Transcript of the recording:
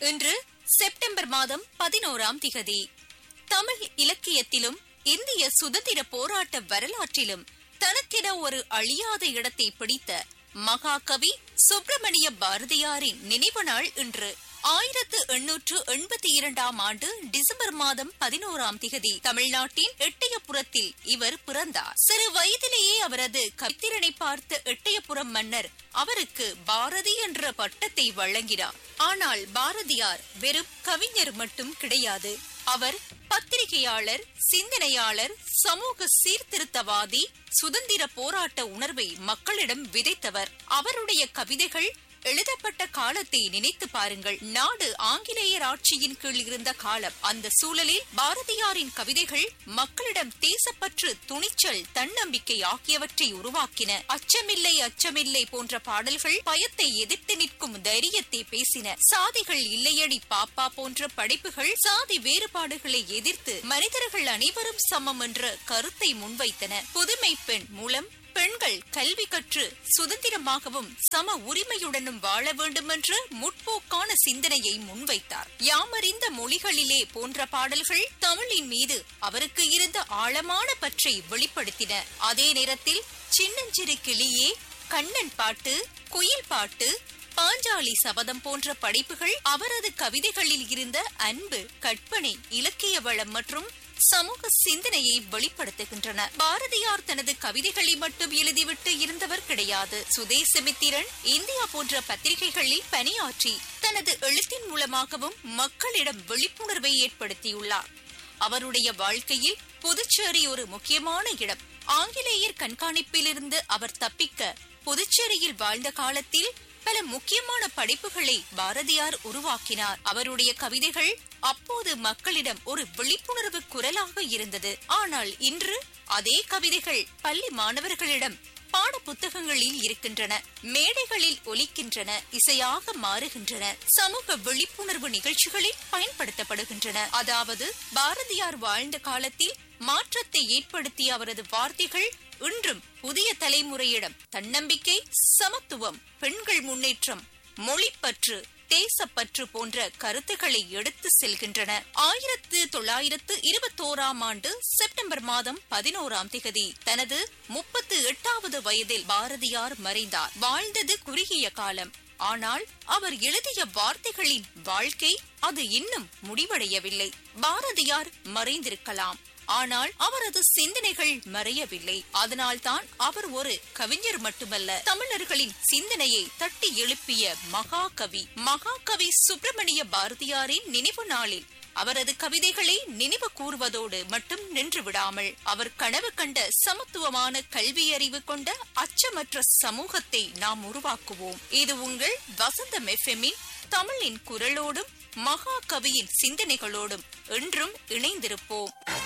இன்று செப்டம்பர் மாதம் பதினோராம் திகதி தமிழ் இலக்கியத்திலும் இந்திய சுதந்திர போராட்ட வரலாற்றிலும் தனக்கென ஒரு அழியாத இடத்தை பிடித்த மகாகவி சுப்பிரமணிய பாரதியாரின் நினைவு நாள் இன்று ஆயிரத்து எண்ணூற்று எண்பத்தி இரண்டாம் ஆண்டு டிசம்பர் மாதம் பதினோராம் திகதி தமிழ்நாட்டின் எட்டயபுரத்தில் இவர் பிறந்தார் சிறு வயதிலேயே அவரது கவித்திறனை பார்த்த எட்டயபுரம் மன்னர் அவருக்கு பாரதி என்ற பட்டத்தை வழங்கினார் ஆனால் பாரதியார் வெறும் கவிஞர் மட்டும் கிடையாது அவர் பத்திரிகையாளர் சிந்தனையாளர் சமூக சீர்திருத்தவாதி சுதந்திர போராட்ட உணர்வை மக்களிடம் விதைத்தவர் அவருடைய கவிதைகள் எழுதப்பட்ட காலத்தை நினைத்து பாருங்கள் நாடு ஆங்கிலேயர் ஆட்சியின் கீழ் இருந்த காலம் அந்த சூழலில் பாரதியாரின் கவிதைகள் மக்களிடம் தேசப்பற்று துணிச்சல் தன்னம்பிக்கை ஆகியவற்றை உருவாக்கின அச்சமில்லை அச்சமில்லை போன்ற பாடல்கள் பயத்தை எதிர்த்து நிற்கும் தைரியத்தை பேசின சாதிகள் இல்லையடி பாப்பா போன்ற படைப்புகள் சாதி வேறுபாடுகளை எதிர்த்து மனிதர்கள் அனைவரும் சமம் என்ற கருத்தை முன்வைத்தன புதுமை பெண் மூலம் பெண்கள் கல்வி கற்று சுதந்திரமாகவும் சம உரிமையுடனும் வாழ வேண்டும் என்ற முற்போக்கான சிந்தனையை முன்வைத்தார் யாமறிந்த மொழிகளிலே போன்ற பாடல்கள் தமிழின் மீது அவருக்கு இருந்த ஆழமான பற்றை வெளிப்படுத்தின அதே நேரத்தில் சின்னஞ்சிறு கிளியே கண்ணன் பாட்டு குயில் பாட்டு பாஞ்சாலி சபதம் போன்ற படைப்புகள் அவரது கவிதைகளில் இருந்த அன்பு கற்பனை இலக்கிய வளம் மற்றும் சமூக சிந்தனையை வெளிப்படுத்துகின்றன பாரதியார் தனது கவிதைகளை மட்டும் எழுதிவிட்டு இருந்தவர் கிடையாது சுதேசமித்திரன் இந்தியா போன்ற பத்திரிகைகளில் பணியாற்றி தனது எழுத்தின் மூலமாகவும் மக்களிடம் விழிப்புணர்வை ஏற்படுத்தியுள்ளார் அவருடைய வாழ்க்கையில் புதுச்சேரி ஒரு முக்கியமான இடம் ஆங்கிலேயர் கண்காணிப்பிலிருந்து அவர் தப்பிக்க புதுச்சேரியில் வாழ்ந்த காலத்தில் பல முக்கியமான படைப்புகளை பாரதியார் உருவாக்கினார் அவருடைய கவிதைகள் அப்போது மக்களிடம் ஒரு விழிப்புணர்வு குரலாக இருந்தது ஆனால் இன்று அதே கவிதைகள் பள்ளி மாணவர்களிடம் பாட புத்தகங்களில் இருக்கின்றன மேடைகளில் ஒலிக்கின்றன இசையாக மாறுகின்றன சமூக விழிப்புணர்வு நிகழ்ச்சிகளில் பயன்படுத்தப்படுகின்றன அதாவது பாரதியார் வாழ்ந்த காலத்தில் மாற்றத்தை ஏற்படுத்திய அவரது வார்த்தைகள் இன்றும் புதிய தலைமுறையிடம் தன்னம்பிக்கை சமத்துவம் பெண்கள் முன்னேற்றம் மொழிப்பற்று தேசப்பற்று போன்ற கருத்துக்களை எடுத்து செல்கின்றன ஆயிரத்து தொள்ளாயிரத்து இருபத்தோராம் ஆண்டு செப்டம்பர் மாதம் பதினோராம் திகதி தனது முப்பத்து எட்டாவது வயதில் பாரதியார் மறைந்தார் வாழ்ந்தது குறுகிய காலம் ஆனால் அவர் எழுதிய வார்த்தைகளின் வாழ்க்கை அது இன்னும் முடிவடையவில்லை பாரதியார் மறைந்திருக்கலாம் ஆனால் அவரது சிந்தனைகள் மறையவில்லை அதனால்தான் அவர் ஒரு கவிஞர் மட்டுமல்ல தமிழர்களின் சிந்தனையை தட்டி எழுப்பிய மகாகவி மகாகவி சுப்பிரமணிய பாரதியாரின் நினைவு நாளில் அவரது கவிதைகளை நினைவு கூறுவதோடு மட்டும் நின்று விடாமல் அவர் கனவு கண்ட சமத்துவமான கல்வி அறிவு கொண்ட அச்சமற்ற சமூகத்தை நாம் உருவாக்குவோம் இது உங்கள் வசந்தம் எஃப்எம்மின் தமிழின் குரலோடும் மகாகவியின் சிந்தனைகளோடும் என்றும் இணைந்திருப்போம்